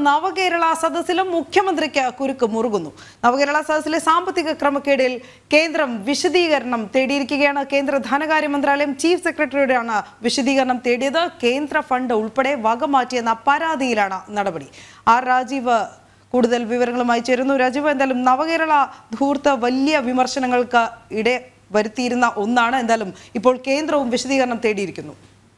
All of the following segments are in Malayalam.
നവകേരള സദസ്സിലും മുഖ്യമന്ത്രിക്ക് കുരുക്ക് മുറുകുന്നു നവകേരള സദസ്സിലെ സാമ്പത്തിക ക്രമക്കേടിൽ കേന്ദ്രം വിശദീകരണം തേടിയിരിക്കുകയാണ് കേന്ദ്ര ധനകാര്യ മന്ത്രാലയം ചീഫ് സെക്രട്ടറിയോടാണ് വിശദീകരണം തേടിയത് കേന്ദ്ര ഫണ്ട് ഉൾപ്പെടെ വകമാറ്റിയെന്ന പരാതിയിലാണ് നടപടി ആർ രാജീവ് കൂടുതൽ വിവരങ്ങളുമായി ചേരുന്നു രാജീവ് എന്തായാലും നവകേരള ധൂർത്ത് വലിയ വിമർശനങ്ങൾക്ക് ഇട വരുത്തിയിരുന്ന ഒന്നാണ് എന്തായാലും ഇപ്പോൾ കേന്ദ്രവും വിശദീകരണം തേടിയിരിക്കുന്നു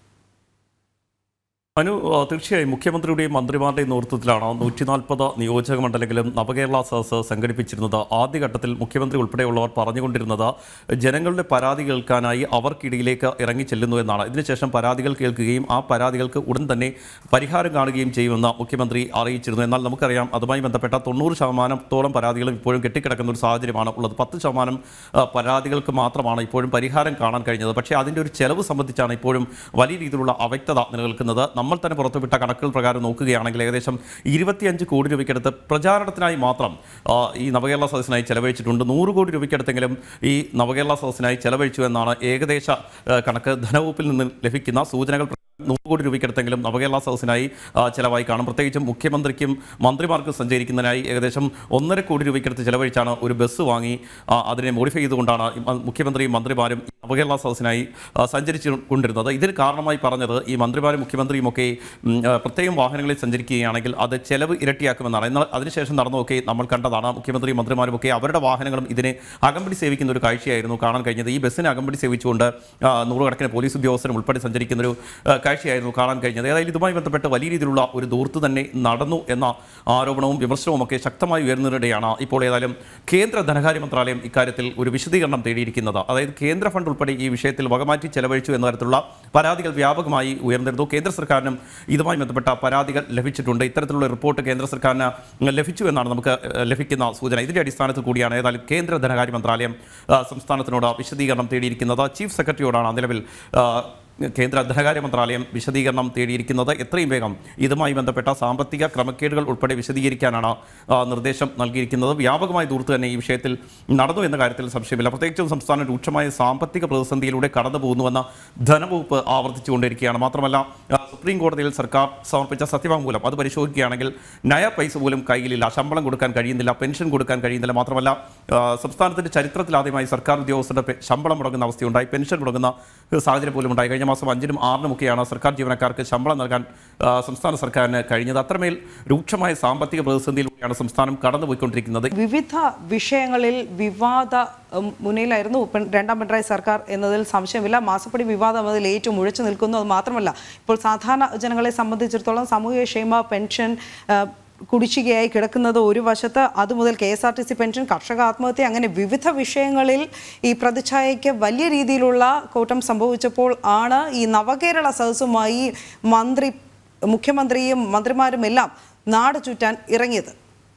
അനു ആ, തീർച്ചയായും മുഖ്യമന്ത്രിയുടെയും മന്ത്രിമാരുടെയും നേതൃത്വത്തിലാണ് നൂറ്റി നാൽപ്പത് നിയോജക മണ്ഡലങ്ങളിലും നവകേരള സദസ് സംഘടിപ്പിച്ചിരുന്നത് ആദ്യഘട്ടത്തിൽ മുഖ്യമന്ത്രി ഉൾപ്പെടെയുള്ളവർ പറഞ്ഞുകൊണ്ടിരുന്നത് ജനങ്ങളുടെ പരാതി കേൾക്കാനായി അവർക്കിടയിലേക്ക് ഇറങ്ങി ചെല്ലുന്നു എന്നാണ് ഇതിനുശേഷം പരാതികൾ കേൾക്കുകയും ആ പരാതികൾക്ക് ഉടൻ തന്നെ പരിഹാരം കാണുകയും ചെയ്യുമെന്ന് മുഖ്യമന്ത്രി അറിയിച്ചിരുന്നു എന്നാൽ നമുക്കറിയാം അതുമായി ബന്ധപ്പെട്ട തൊണ്ണൂറ് ശതമാനത്തോളം പരാതികളും ഇപ്പോഴും കെട്ടിക്കിടക്കുന്ന ഒരു സാഹചര്യമാണ് ഉള്ളത് പത്ത് ശതമാനം ആ, പരാതികൾക്ക് മാത്രമാണ് ഇപ്പോഴും പരിഹാരം കാണാൻ കഴിഞ്ഞത് പക്ഷേ അതിൻ്റെ ഒരു ചെലവ് സംബന്ധിച്ചാണ് ഇപ്പോഴും വലിയ രീതിയിലുള്ള അവ്യക്തത നിലനിൽക്കുന്നത് നമ്മൾ തന്നെ പുറത്തുവിട്ട കണക്കുകൾ പ്രകാരം നോക്കുകയാണെങ്കിൽ ഏകദേശം ഇരുപത്തിയഞ്ച് കോടി രൂപയ്ക്കടുത്ത് പ്രചാരണത്തിനായി മാത്രം ആ, ഈ നവകേരള സദസ്സിനായി ചെലവഴിച്ചിട്ടുണ്ട് നൂറ് കോടി രൂപയ്ക്കടുത്തെങ്കിലും ഈ നവകേരള സദസ്സിനായി ചെലവഴിച്ചു എന്നാണ് ഏകദേശ ആ, കണക്ക് ധനവകുപ്പിൽ നിന്ന് ലഭിക്കുന്ന സൂചനകൾ പ്രകാരം നൂറ് കോടി രൂപയ്ക്കടുത്തെങ്കിലും നവകേരള സദസ്സിനായി ആ, ചെലവായി കാണും പ്രത്യേകിച്ചും മുഖ്യമന്ത്രിക്കും മന്ത്രിമാർക്കും സഞ്ചരിക്കുന്നതിനായി ഏകദേശം ഒന്നര കോടി രൂപയ്ക്കടുത്ത് ചെലവഴിച്ചാണ് ഒരു ബസ് വാങ്ങി ആ, അതിനെ മോഡിഫൈ ചെയ്തുകൊണ്ടാണ് ഈ മ- മുഖ്യമന്ത്രിയും മന്ത്രിമാരും ഈ നവകേരള സദസ്സിനായി ആ, സഞ്ചരിച്ചു കൊണ്ടിരുന്നത് ഇതിന് കാരണമായി പറഞ്ഞത് ഈ മന്ത്രിമാരും മുഖ്യമന്ത്രിയും ഒക്കെ ഉം, ആ, പ്രത്യേകം വാഹനങ്ങളിൽ സഞ്ചരിക്കുകയാണെങ്കിൽ അത് ചെലവ് ഇരട്ടിയാക്കുമെന്നാണ് എന്നാൽ അതിനുശേഷം നടന്നതൊക്കെ നമ്മൾ കണ്ടതാണ് മുഖ്യമന്ത്രിയും മന്ത്രിമാരും ഒക്കെ അവരുടെ വാഹനങ്ങളും ഇതിനെ അകമ്പടി സേവിക്കുന്ന ഒരു കാഴ്ചയായിരുന്നു കാണാൻ കഴിഞ്ഞത് ഈ ബസ്സിനെ അകമ്പടി സേവിച്ചുകൊണ്ട് ആ, നൂറുകണക്കിന് പോലീസ് ഉദ്യോഗസ്ഥരും ഉൾപ്പെടെ സഞ്ചരിക്കുന്ന ഒരു ആ, കാഴ്ചയായിരുന്നു കാണാൻ കഴിഞ്ഞത് ഏതായാലും ഇതുമായി ബന്ധപ്പെട്ട് വലിയ രീതിയിലുള്ള ഒരു ദൂർത്ത് തന്നെ നടന്നു എന്ന ആരോപണവും വിമർശനവും ഒക്കെ ശക്തമായി ഉയർന്നതിനിടെയാണ് ഇപ്പോൾ ഏതായാലും കേന്ദ്ര ധനകാര്യ മന്ത്രാലയം ഇക്കാര്യത്തിൽ ഒരു വിശദീകരണം തേടിയിരിക്കുന്നത് അതായത് കേന്ദ്ര ഫണ്ട് ഉൾപ്പെടെ ഈ വിഷയത്തിൽ വകമാറ്റി ചെലവഴിച്ചു എന്ന തരത്തിലുള്ള പരാതികൾ വ്യാപകമായി ഉയർന്നിരുന്നു കേന്ദ്ര സർക്കാരിനും ഇതുമായി ബന്ധപ്പെട്ട പരാതികൾ ലഭിച്ചിട്ടുണ്ട് ഇത്തരത്തിലുള്ള റിപ്പോർട്ട് കേന്ദ്ര സർക്കാരിന് ലഭിച്ചു എന്നാണ് നമുക്ക് ഏഹ്, ലഭിക്കുന്ന സൂചന ഇതിന്റെ അടിസ്ഥാനത്തിൽ കൂടിയാണ് ഏതായാലും കേന്ദ്ര ധനകാര്യ മന്ത്രാലയം ആ, സംസ്ഥാനത്തിനോട് വിശദീകരണം തേടിയിരിക്കുന്നത് ചീഫ് സെക്രട്ടറിയോടാണ് നിലവിൽ ആ, കേന്ദ്ര ധനകാര്യ മന്ത്രാലയം വിശദീകരണം തേടിയിരിക്കുന്നത് എത്രയും വേഗം ഇതുമായി ബന്ധപ്പെട്ട സാമ്പത്തിക ക്രമക്കേടുകൾ ഉൾപ്പെടെ വിശദീകരിക്കാനാണ് ആ, നിർദ്ദേശം നൽകിയിരിക്കുന്നത് വ്യാപകമായ ദൂർത്ത് തന്നെ ഈ വിഷയത്തിൽ നടന്നു എന്ന കാര്യത്തിൽ സംശയമില്ല പ്രത്യേകിച്ചും സംസ്ഥാനം രൂക്ഷമായ സാമ്പത്തിക പ്രതിസന്ധിയിലൂടെ കടന്നു പോകുന്നുവെന്ന ധനവകുപ്പ് ആവർത്തിച്ചുകൊണ്ടിരിക്കുകയാണ് മാത്രമല്ല ആ, സുപ്രീം കോടതിയിൽ സർക്കാർ സമർപ്പിച്ച സത്യവാങ്മൂലം അത് പരിശോധിക്കുകയാണെങ്കിൽ നയ പൈസ പോലും കയ്യിലില്ല ശമ്പളം കൊടുക്കാൻ കഴിയുന്നില്ല പെൻഷൻ കൊടുക്കാൻ കഴിയുന്നില്ല മാത്രമല്ല ആ, സംസ്ഥാനത്തിന്റെ ചരിത്രത്തിലാദ്യമായി സർക്കാർ ഉദ്യോഗസ്ഥരുടെ പെ- ശമ്പളം മുടങ്ങുന്ന അവസ്ഥയുണ്ടായി പെൻഷൻ മുടങ്ങുന്ന സാഹചര്യം പോലും ഉണ്ടായി കഴിഞ്ഞ മാസം അഞ്ചിനും ആറിനുമൊക്കെയാണ് സർക്കാർ ജീവനക്കാർക്ക് ശമ്പളം നൽകാൻ ആ, സംസ്ഥാന സർക്കാരിന് കഴിഞ്ഞത് അത്രമേൽ രൂക്ഷമായ സാമ്പത്തിക പ്രതിസന്ധിയിലൂടെയാണ് സംസ്ഥാനം കടന്നുപോയിക്കൊണ്ടിരിക്കുന്നത് വിവിധ വിഷയങ്ങളിൽ വിവാദ ഉം, മുന്നിലായിരുന്നു പിൺ- രണ്ടാം പിണറായി സർക്കാർ എന്നതിൽ സംശയമില്ല മാസപ്പടി വിവാദം അതിൽ ഏറ്റവും മുഴച്ചു നിൽക്കുന്നു അത് മാത്രമല്ല ഇപ്പോൾ സാധാരണ ജനങ്ങളെ സംബന്ധിച്ചിടത്തോളം സാമൂഹികക്ഷേമ പെൻഷൻ ആ, കുടിശ്ശികയായി കിടക്കുന്നത് ഒരു വശത്ത് അതുമുതൽ K S R T C pension കർഷക ആത്മഹത്യ അങ്ങനെ വിവിധ വിഷയങ്ങളിൽ ഈ പ്രതിച്ഛായയ്ക്ക് വലിയ രീതിയിലുള്ള കോട്ടം സംഭവിച്ചപ്പോൾ ആണ് ഈ നവകേരള സദസ്സുമായി മന്ത്രി മുഖ്യമന്ത്രിയും മന്ത്രിമാരും എല്ലാം നാട് ചുറ്റാൻ ഇറങ്ങിയത്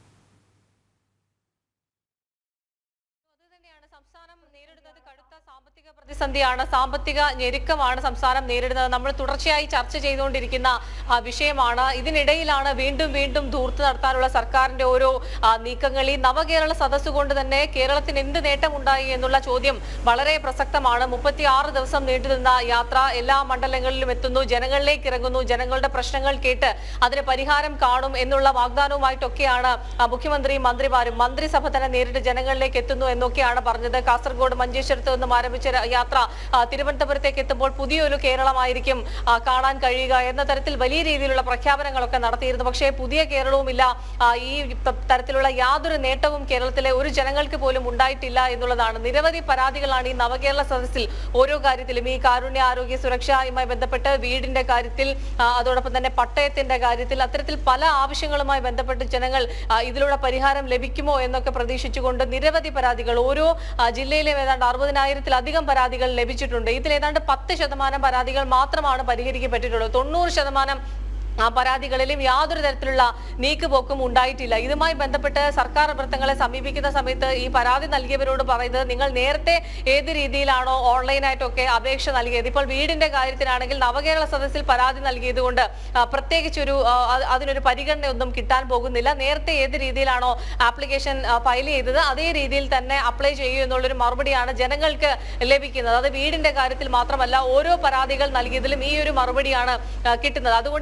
അതുതന്നെയാണ് സംസ്ഥാനം നേരിടുന്നത് കടുത്ത സാമ്പത്തിക പ്രതിസന്ധിയാണ് സാമ്പത്തിക ഞെരുക്കമാണ് സംസ്ഥാനം നേരിടുന്നത് നമ്മൾ തുടർച്ചയായി ചർച്ച ചെയ്തുകൊണ്ടിരിക്കുന്ന ആ, വിഷയമാണ് ഇതിനിടയിലാണ് വീണ്ടും വീണ്ടും ധൂർത്ത് നടത്താനുള്ള സർക്കാരിന്റെ ഓരോ ആ, നീക്കങ്ങൾ ഈ നവകേരള സദസ്സ് കൊണ്ട് തന്നെ കേരളത്തിന് എന്ത് നേട്ടമുണ്ടായി എന്നുള്ള ചോദ്യം വളരെ പ്രസക്തമാണ് മുപ്പത്തി ആറ് ദിവസം നീണ്ടുനിന്ന യാത്ര എല്ലാ മണ്ഡലങ്ങളിലും എത്തുന്നു ജനങ്ങളിലേക്ക് ഇറങ്ങുന്നു ജനങ്ങളുടെ പ്രശ്നങ്ങൾ കേട്ട് അതിന് പരിഹാരം കാണും എന്നുള്ള വാഗ്ദാനവുമായിട്ടൊക്കെയാണ് ആ, മുഖ്യമന്ത്രിയും മന്ത്രിമാരും മന്ത്രിസഭ തന്നെ നേരിട്ട് ജനങ്ങളിലേക്ക് എത്തുന്നു എന്നൊക്കെയാണ് പറഞ്ഞത് കാസർഗോഡ് മഞ്ചേശ്വരത്ത് നിന്നും ആരംഭിച്ച ര- യാത്ര ആ, തിരുവനന്തപുരത്തേക്ക് എത്തുമ്പോൾ പുതിയൊരു കേരളമായിരിക്കും ആ, കാണാൻ കഴിയുക എന്ന തരത്തിൽ വലിയ രീതിയിലുള്ള പ്രഖ്യാപനങ്ങളൊക്കെ നടത്തിയിരുന്നു പക്ഷേ പുതിയ കേരളവുമില്ല ആ, ഈ ത- തരത്തിലുള്ള യാതൊരു നേട്ടവും കേരളത്തിലെ ഒരു ജനങ്ങൾക്ക് പോലും ഉണ്ടായിട്ടില്ല എന്നുള്ളതാണ് നിരവധി പരാതികളാണ് ഈ നവകേരള സദസ്സിൽ ഓരോ കാര്യത്തിലും ഈ കാരുണ്യ ആരോഗ്യ സുരക്ഷയുമായി ബന്ധപ്പെട്ട് വീടിന്റെ കാര്യത്തിൽ ആ, അതോടൊപ്പം തന്നെ പട്ടയത്തിന്റെ കാര്യത്തിൽ അത്തരത്തിൽ പല ആവശ്യങ്ങളുമായി ബന്ധപ്പെട്ട് ജനങ്ങൾ ആ, ഇതിലൂടെ പരിഹാരം ലഭിക്കുമോ എന്നൊക്കെ പ്രതീക്ഷിച്ചുകൊണ്ട് നിരവധി പരാതികൾ ഓരോ ആ, ജില്ലയിലും ഏതാണ്ട് അറുപതിനായിരത്തിലധികം പരാതികൾ ലഭിച്ചിട്ടുണ്ട് ഇതിൽ ഏതാണ്ട് പത്ത് ശതമാനം പരാതികൾ മാത്രമാണ് പരിഹരിക്കപ്പെട്ടിട്ടുള്ളത് തൊണ്ണൂറ് ശതമാനം ആ പരാതികളിലും യാതൊരു തരത്തിലുള്ള നീക്കുപോക്കും ഉണ്ടായിട്ടില്ല ഇതുമായി ബന്ധപ്പെട്ട് സർക്കാർ വൃത്തങ്ങളെ സമീപിക്കുന്ന സമയത്ത് ഈ പരാതി നൽകിയവരോട് പറയുന്നത് നിങ്ങൾ നേരത്തെ ഏത് രീതിയിലാണോ ഓൺലൈനായിട്ടൊക്കെ അപേക്ഷ നൽകിയത് ഇപ്പോൾ വീടിന്റെ കാര്യത്തിലാണെങ്കിൽ നവകേരള സദസ്സിൽ പരാതി നൽകിയത് കൊണ്ട് ആ, പ്രത്യേകിച്ചൊരു ആ, അത് അതിനൊരു പരിഗണനയൊന്നും കിട്ടാൻ പോകുന്നില്ല നേരത്തെ ഏത് രീതിയിലാണോ ആപ്ലിക്കേഷൻ ഫയൽ ചെയ്തത് അതേ രീതിയിൽ തന്നെ അപ്ലൈ ചെയ്യൂ എന്നുള്ളൊരു മറുപടിയാണ് ജനങ്ങൾക്ക് ലഭിക്കുന്നത് അത് വീടിന്റെ കാര്യത്തിൽ മാത്രമല്ല ഓരോ പരാതികൾ നൽകിയതിലും ഈ ഒരു മറുപടിയാണ് ആ, കിട്ടുന്നത് അതുകൊണ്ട് ഈ നവകേരള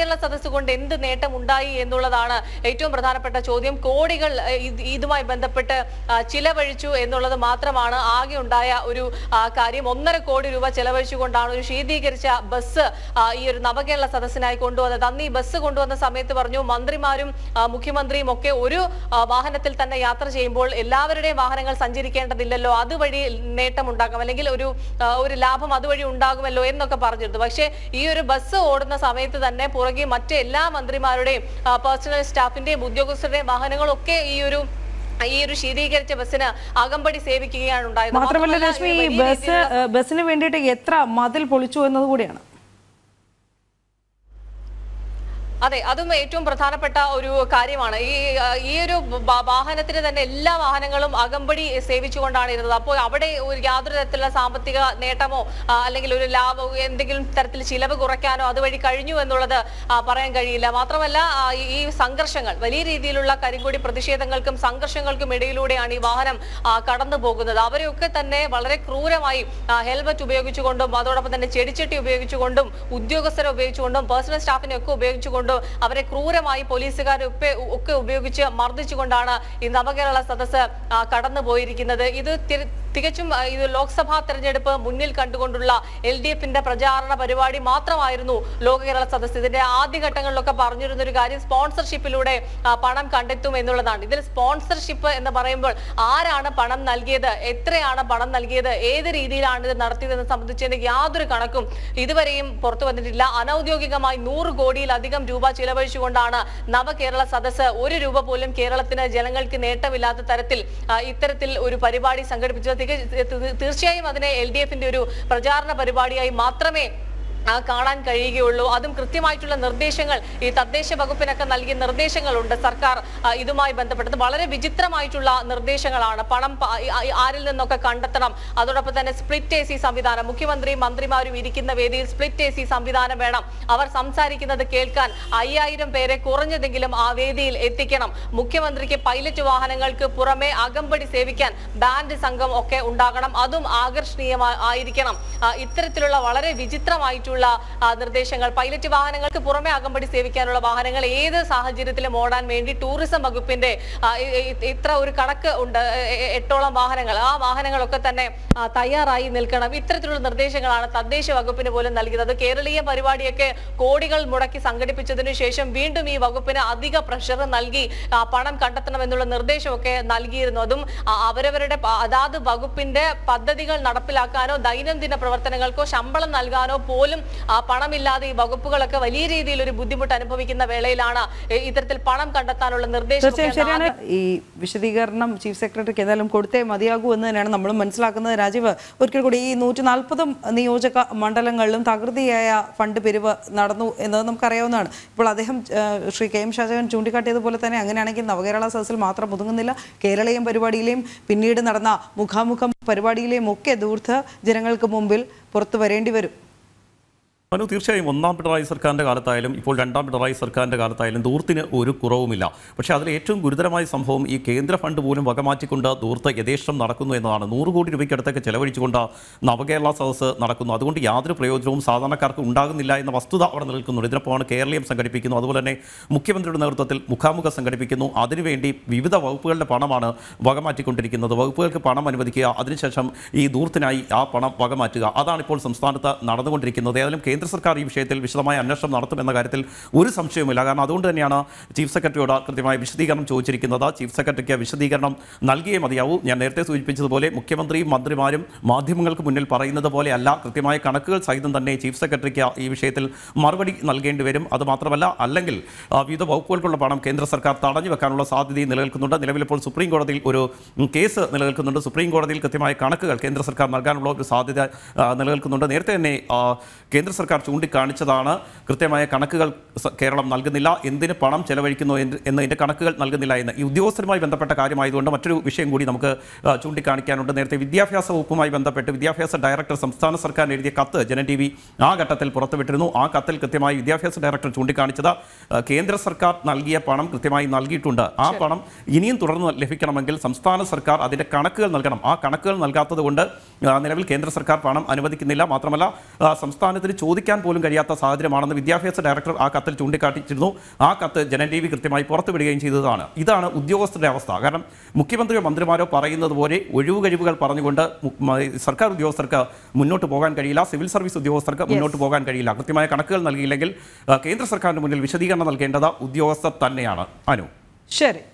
നവകേരള സദസ്സ് കൊണ്ട് എന്ത് നേട്ടം ഉണ്ടായി എന്നുള്ളതാണ് ഏറ്റവും പ്രധാനപ്പെട്ട ചോദ്യം കോടികൾ ഏഹ്, ഇത് ഇതുമായി ബന്ധപ്പെട്ട് ആ, ചിലവഴിച്ചു എന്നുള്ളത് മാത്രമാണ് ആകെ ഉണ്ടായ ഒരു ആ, കാര്യം ഒന്നര കോടി രൂപ ചെലവഴിച്ചുകൊണ്ടാണ് ഒരു ശീതീകരിച്ച ബസ് ആ, ഈ ഒരു നവകേരള സദസ്സിനായി കൊണ്ടുവന്നത് അന്ന് ഈ ബസ് കൊണ്ടുവന്ന സമയത്ത് പറഞ്ഞു മന്ത്രിമാരും ആ, മുഖ്യമന്ത്രിയും ഒക്കെ ഒരു ആ, വാഹനത്തിൽ തന്നെ യാത്ര ചെയ്യുമ്പോൾ എല്ലാവരുടെയും വാഹനങ്ങൾ സഞ്ചരിക്കേണ്ടതില്ലല്ലോ അതുവഴി നേട്ടം ഉണ്ടാക്കാം അല്ലെങ്കിൽ ഒരു ആ, ഒരു ലാഭം അതുവഴി ഉണ്ടാകുമല്ലോ എന്നൊക്കെ പറഞ്ഞിരുന്നു പക്ഷേ ഈ ഒരു ബസ് ഓടുന്ന സമയത്ത് തന്നെ പുറകെ മറ്റ് എല്ലാ മന്ത്രിമാരുടെയും പേഴ്സണൽ സ്റ്റാഫിന്റെയും ഉദ്യോഗസ്ഥരുടെയും വാഹനങ്ങളൊക്കെ ഈ ഒരു ഈ ഒരു ശീതീകരിച്ച ബസ്സിന് അകമ്പടി സേവിക്കുകയാണ് ഉണ്ടായത് മാത്രമല്ല മാത്രമല്ല, രശ്മി ഈ വലിയ ബസ് രീതിയിലുള്ള ഏഹ്, ബസ്സിന് വേണ്ടിയിട്ട് എത്ര മതിൽ പൊളിച്ചു എന്നത് കൂടിയാണ് അതെ അതും ഏറ്റവും പ്രധാനപ്പെട്ട ഒരു കാര്യമാണ് ഈ ആ, ഈ ഒരു വ- വാഹനത്തിന് തന്നെ എല്ലാ വാഹനങ്ങളും അകമ്പടി സേവിച്ചുകൊണ്ടാണ് ഇരുന്നത് അപ്പോൾ അവിടെ ഒരു യാതൊരു തരത്തിലുള്ള സാമ്പത്തിക നേട്ടമോ ആ, അല്ലെങ്കിൽ ഒരു ലാഭമോ എന്തെങ്കിലും തരത്തിൽ ചിലവ് കുറയ്ക്കാനോ അതുവഴി കഴിഞ്ഞു എന്നുള്ളത് ആ, പറയാൻ കഴിയില്ല മാത്രമല്ല ആ, ഈ- ഈ സംഘർഷങ്ങൾ വലിയ രീതിയിലുള്ള കരിങ്കൊടി പ്രതിഷേധങ്ങൾക്കും സംഘർഷങ്ങൾക്കും ഇടയിലൂടെയാണ് ഈ വാഹനം ആ, കടന്നു പോകുന്നത് അവരെയൊക്കെ തന്നെ വളരെ ക്രൂരമായി ആ, ഹെൽമറ്റ് ഉപയോഗിച്ചുകൊണ്ടും അതോടൊപ്പം തന്നെ ചെടിച്ചട്ടി ഉപയോഗിച്ചുകൊണ്ടും ഉദ്യോഗസ്ഥരെ ഉപയോഗിച്ചുകൊണ്ടും പേഴ്സണൽ സ്റ്റാഫിനെ ഒക്കെ ഉപയോഗിച്ചുകൊണ്ടും അവരെ ക്രൂരമായി പോലീസുകാരെ ഒക്കെ ഒക്കെ ഉപയോഗിച്ച് മർദ്ദിച്ചുകൊണ്ടാണ് ഈ നവകേരള സദസ്സ് ആ, കടന്നു പോയിരിക്കുന്നത് ഇത് തി- തികച്ചും ആ, ഇത് ലോക്സഭാ തെരഞ്ഞെടുപ്പ് മുന്നിൽ കണ്ടുകൊണ്ടുള്ള എൽ ഡി എഫിന്റെ പ്രചാരണ പരിപാടി മാത്രമായിരുന്നു ലോകകേരള സദസ്സ് ഇതിന്റെ ആദ്യഘട്ടങ്ങളിലൊക്കെ പറഞ്ഞിരുന്ന ഒരു കാര്യം സ്പോൺസർഷിപ്പിലൂടെ ആ, പണം കണ്ടെത്തും എന്നുള്ളതാണ് ഇതിൽ സ്പോൺസർഷിപ്പ് എന്ന് പറയുമ്പോൾ ആരാണ് പണം നൽകിയത് എത്രയാണ് പണം നൽകിയത് ഏത് രീതിയിലാണ് ഇത് നടത്തിയതെന്ന് സംബന്ധിച്ചതിന്റെ യാതൊരു കണക്കും ഇതുവരെയും പുറത്തു വന്നിട്ടില്ല അനൌദ്യോഗികമായി നൂറ് കോടിയിലധികം രൂപ ചിലവഴിച്ചുകൊണ്ടാണ് നവകേരള സദസ്സ് ഒരു രൂപ പോലും കേരളത്തിന് ജനങ്ങൾക്ക് നേട്ടമില്ലാത്ത തരത്തിൽ ആ, ഇത്തരത്തിൽ ഒരു പരിപാടി സംഘടിപ്പിച്ചത് തിക- തീ- തീർച്ചയായും അതിനെ എൽ ഡി എഫിന്റെ ഒരു പ്രചാരണ പരിപാടിയായി മാത്രമേ ആ, കാണാൻ കഴിയുകയുള്ളൂ അതും കൃത്യമായിട്ടുള്ള നിർദ്ദേശങ്ങൾ ഈ തദ്ദേശ വകുപ്പിനൊക്കെ നൽകിയ നിർദ്ദേശങ്ങളുണ്ട് സർക്കാർ ആ, ഇതുമായി ബന്ധപ്പെട്ടത് വളരെ വിചിത്രമായിട്ടുള്ള നിർദ്ദേശങ്ങളാണ് പണം പ- ആ- ആ- ആരിൽ നിന്നൊക്കെ കണ്ടെത്തണം അതോടൊപ്പം തന്നെ സ്പ്ലിറ്റ് എ സി സംവിധാനം മുഖ്യമന്ത്രിയും മന്ത്രിമാരും ഇരിക്കുന്ന വേദിയിൽ സ്പ്ലിറ്റ് എ സി സംവിധാനം വേണം അവർ സംസാരിക്കുന്നത് കേൾക്കാൻ അയ്യായിരം പേരെ കുറഞ്ഞതെങ്കിലും ആ വേദിയിൽ എത്തിക്കണം മുഖ്യമന്ത്രിക്ക് പൈലറ്റ് വാഹനങ്ങൾക്ക് പുറമെ അകമ്പടി സേവിക്കാൻ ബാൻഡ് സംഘം ഒക്കെ ഉണ്ടാകണം അതും ആകർഷണീയമായി ആയിരിക്കണം ആ, ഇത്തരത്തിലുള്ള വളരെ വിചിത്രമായിട്ടുള്ള ആ, നിർദ്ദേശങ്ങൾ പൈലറ്റ് വാഹനങ്ങൾക്ക് പുറമെ അകമ്പടി സേവിക്കാനുള്ള വാഹനങ്ങൾ ഏത് സാഹചര്യത്തിലും ഓടാൻ വേണ്ടി ടൂറിസം വകുപ്പിന്റെ ആ, ഇ- ഇ- ഇത്ര ഒരു കണക്ക് ഉണ്ട് എ- എ- എട്ടോളം വാഹനങ്ങൾ ആ വാഹനങ്ങളൊക്കെ തന്നെ ആ, തയ്യാറായി നിൽക്കണം ഇത്തരത്തിലുള്ള നിർദ്ദേശങ്ങളാണ് തദ്ദേശ വകുപ്പിന് പോലും നൽകിയത് അത് കേരളീയ പരിപാടിയൊക്കെ കോടികൾ മുടക്കി സംഘടിപ്പിച്ചതിനു ശേഷം വീണ്ടും ഈ വകുപ്പിന് അധിക പ്രഷർ നൽകി ആ, പണം കണ്ടെത്തണമെന്നുള്ള നിർദ്ദേശമൊക്കെ നൽകിയിരുന്നു അതും ആ, അവരവരുടെ പ- അതാത് വകുപ്പിന്റെ പദ്ധതികൾ നടപ്പിലാക്കാനോ ദൈനംദിന പ്രവർത്തനങ്ങൾക്കോ ശമ്പളം നൽകാനോ പോലും ആ, പണമില്ലാതെ ഈ വകുപ്പുകളൊക്കെ വലിയ രീതിയിൽ ഒരു ബുദ്ധിമുട്ട് അനുഭവിക്കുന്ന വേളയിലാണ് ഇ- ഇത്തരത്തിൽ പണം കണ്ടെത്താനുള്ള നിർദ്ദേശം തീർച്ചയായും ശരിയാണ് ഈ വിശദീകരണം ചീഫ് സെക്രട്ടറിക്ക് ഏതായാലും കൊടുത്തേ മതിയാകൂ എന്ന് തന്നെയാണ് നമ്മൾ മനസ്സിലാക്കുന്നത് രാജീവ് ഒരിക്കൽ കൂടി ഈ നൂറ്റി നാൽപ്പതും നിയോജക മണ്ഡലങ്ങളിലും തകൃതിയായ ഫണ്ട് പിരിവ് നടന്നു എന്നത് നമുക്കറിയാവുന്നതാണ് ഇപ്പോൾ അദ്ദേഹം ആ, ശ്രീ കെ എം ഷാജകൻ ചൂണ്ടിക്കാട്ടിയതുപോലെ തന്നെ അങ്ങനെയാണെങ്കിൽ നവകേരള സദസ്സിൽ മാത്രം ഒതുങ്ങുന്നില്ല കേരളീയം പരിപാടിയിലെയും പിന്നീട് നടന്ന മുഖാമുഖം പരിപാടിയിലെയും ഒക്കെ ദൂർത്ത് ജനങ്ങൾക്ക് മുമ്പിൽ പുറത്തു വരേണ്ടി വരും മനു തീർച്ചയായും ഒന്നാം പിണറായി സർക്കാരിൻ്റെ കാലത്തായാലും ഇപ്പോൾ രണ്ടാം പിണറായി സർക്കാരിൻ്റെ കാലത്തായാലും ദൂർത്തിന് ഒരു കുറവുമില്ല പക്ഷേ അതിൽ ഏറ്റവും ഗുരുതരമായ സംഭവം ഈ കേന്ദ്ര ഫണ്ട് പോലും വകമാറ്റിക്കൊണ്ട് ദൂർത്ത് യഥേഷ്ടം നടക്കുന്നു എന്നതാണ് നൂറ് കോടി രൂപയ്ക്കടുത്തൊക്കെ ചെലവഴിച്ചുകൊണ്ട് നവകേരള സദസ്സ് നടക്കുന്നു അതുകൊണ്ട് യാതൊരു പ്രയോജനവും സാധാരണക്കാർക്ക് ഉണ്ടാകുന്നില്ല എന്ന വസ്തുത അവിടെ നിൽക്കുന്നുണ്ട് ഇതിനൊപ്പമാണ് കേരളീയം സംഘടിപ്പിക്കുന്നു അതുപോലെ തന്നെ മുഖ്യമന്ത്രിയുടെ നേതൃത്വത്തിൽ മുഖാമുഖം സംഘടിപ്പിക്കുന്നു അതിനുവേണ്ടി വിവിധ വകുപ്പുകളുടെ പണമാണ് വകമാറ്റിക്കൊണ്ടിരിക്കുന്നത് വകുപ്പുകൾക്ക് പണം അനുവദിക്കുക അതിനുശേഷം ഈ ദൂർത്തിനായി ആ പണം വകമാറ്റുക അതാണ് ഇപ്പോൾ സംസ്ഥാനത്ത് നടന്നുകൊണ്ടിരിക്കുന്നത് ഏതായാലും കേന്ദ്ര സർക്കാർ ഈ വിഷയത്തിൽ വിശദമായ അന്വേഷണം നടത്തുമെന്ന കാര്യത്തിൽ ഒരു സംശയവുമില്ല കാരണം അതുകൊണ്ട് തന്നെയാണ് ചീഫ് സെക്രട്ടറിയോട് കൃത്യമായ വിശദീകരണം ചോദിച്ചിരിക്കുന്നത് ചീഫ് സെക്രട്ടറിക്ക് വിശദീകരണം നൽകിയേ മതിയാവൂ ഞാൻ നേരത്തെ സൂചിപ്പിച്ചതുപോലെ മുഖ്യമന്ത്രിയും മന്ത്രിമാരും മാധ്യമങ്ങൾക്ക് മുന്നിൽ പറയുന്നത് പോലെയല്ല കൃത്യമായ കണക്കുകൾ സഹിതം തന്നെ ചീഫ് സെക്രട്ടറിക്ക് ഈ വിഷയത്തിൽ മറുപടി നൽകേണ്ടി വരും അത് മാത്രമല്ല അല്ലെങ്കിൽ ആ, വിവിധ വകുപ്പുകൾക്കുള്ള പണം കേന്ദ്ര സർക്കാർ തടഞ്ഞു വെക്കാനുള്ള സാധ്യതയും നിലനിൽക്കുന്നുണ്ട് നിലവിലിപ്പോൾ സുപ്രീം കോടതിയിൽ ഒരു ഉം, കേസ് നിലനിൽക്കുന്നുണ്ട് സുപ്രീം കോടതിയിൽ കൃത്യമായ കണക്കുകൾ കേന്ദ്ര സർക്കാർ നൽകാനുള്ള ഒരു സാധ്യത ആ, നിലനിൽക്കുന്നുണ്ട് നേരത്തെ തന്നെ ആ, കേന്ദ്ര സർക്കാർ ചൂണ്ടിക്കാണിച്ചതാണ് കൃത്യമായ കണക്കുകൾ സ- കേരളം നൽകുന്നില്ല എന്തിന് പണം ചെലവഴിക്കുന്നു എന്ന് എന്നതിൻ്റെ കണക്കുകൾ നൽകുന്നില്ല എന്ന് ഈ ഉദ്യോഗസ്ഥരുമായി ബന്ധപ്പെട്ട കാര്യമായതുകൊണ്ട് മറ്റൊരു വിഷയം കൂടി നമുക്ക് ആ, ചൂണ്ടിക്കാണിക്കാനുണ്ട് നേരത്തെ വിദ്യാഭ്യാസ വകുപ്പുമായി ബന്ധപ്പെട്ട് വിദ്യാഭ്യാസ ഡയറക്ടർ സംസ്ഥാന സർക്കാരിന് എഴുതിയ കത്ത് ജനൻ ടി വി ആ ഘട്ടത്തിൽ പുറത്തുവിട്ടിരുന്നു ആ കത്തിൽ കൃത്യമായി വിദ്യാഭ്യാസ ഡയറക്ടർ ചൂണ്ടിക്കാണിച്ചത് ആ, കേന്ദ്ര സർക്കാർ നൽകിയ പണം കൃത്യമായി നൽകിയിട്ടുണ്ട് ആ പണം ഇനിയും തുടർന്ന് ലഭിക്കണമെങ്കിൽ സംസ്ഥാന സർക്കാർ അതിൻ്റെ കണക്കുകൾ നൽകണം ആ കണക്കുകൾ നൽകാത്തത് കൊണ്ട് ആ, നിലവിൽ കേന്ദ്ര സർക്കാർ പണം അനുവദിക്കുന്നില്ല മാത്രമല്ല ആ, സംസ്ഥാനത്തിന് ചോദിക്കുന്ന ചിന്തിക്കാൻ പോലും കഴിയാത്ത സാഹചര്യമാണെന്ന് വിദ്യാഭ്യാസ ഡയറക്ടർ ആ കത്തിൽ ചൂണ്ടിക്കാട്ടിച്ചിരുന്നു ആ കത്ത് ജനൻ ടി വി കൃത്യമായി പുറത്തുവിടുകയും ചെയ്തതാണ് ഇതാണ് ഉദ്യോഗസ്ഥരുടെ അവസ്ഥ കാരണം മുഖ്യമന്ത്രിയോ മന്ത്രിമാരോ പറയുന്നത് പോലെ ഒഴിവ് കഴിവുകൾ പറഞ്ഞുകൊണ്ട് മു- മ- സർക്കാർ ഉദ്യോഗസ്ഥർക്ക് മുന്നോട്ട് പോകാൻ കഴിയില്ല സിവിൽ സർവീസ് ഉദ്യോഗസ്ഥർക്ക് മുന്നോട്ട് പോകാൻ കഴിയില്ല കൃത്യമായ കണക്കുകൾ നൽകിയില്ലെങ്കിൽ ആ, കേന്ദ്ര സർക്കാരിന് മുന്നിൽ വിശദീകരണം നൽകേണ്ടത് ഉദ്യോഗസ്ഥർ തന്നെയാണ് അനു ശരി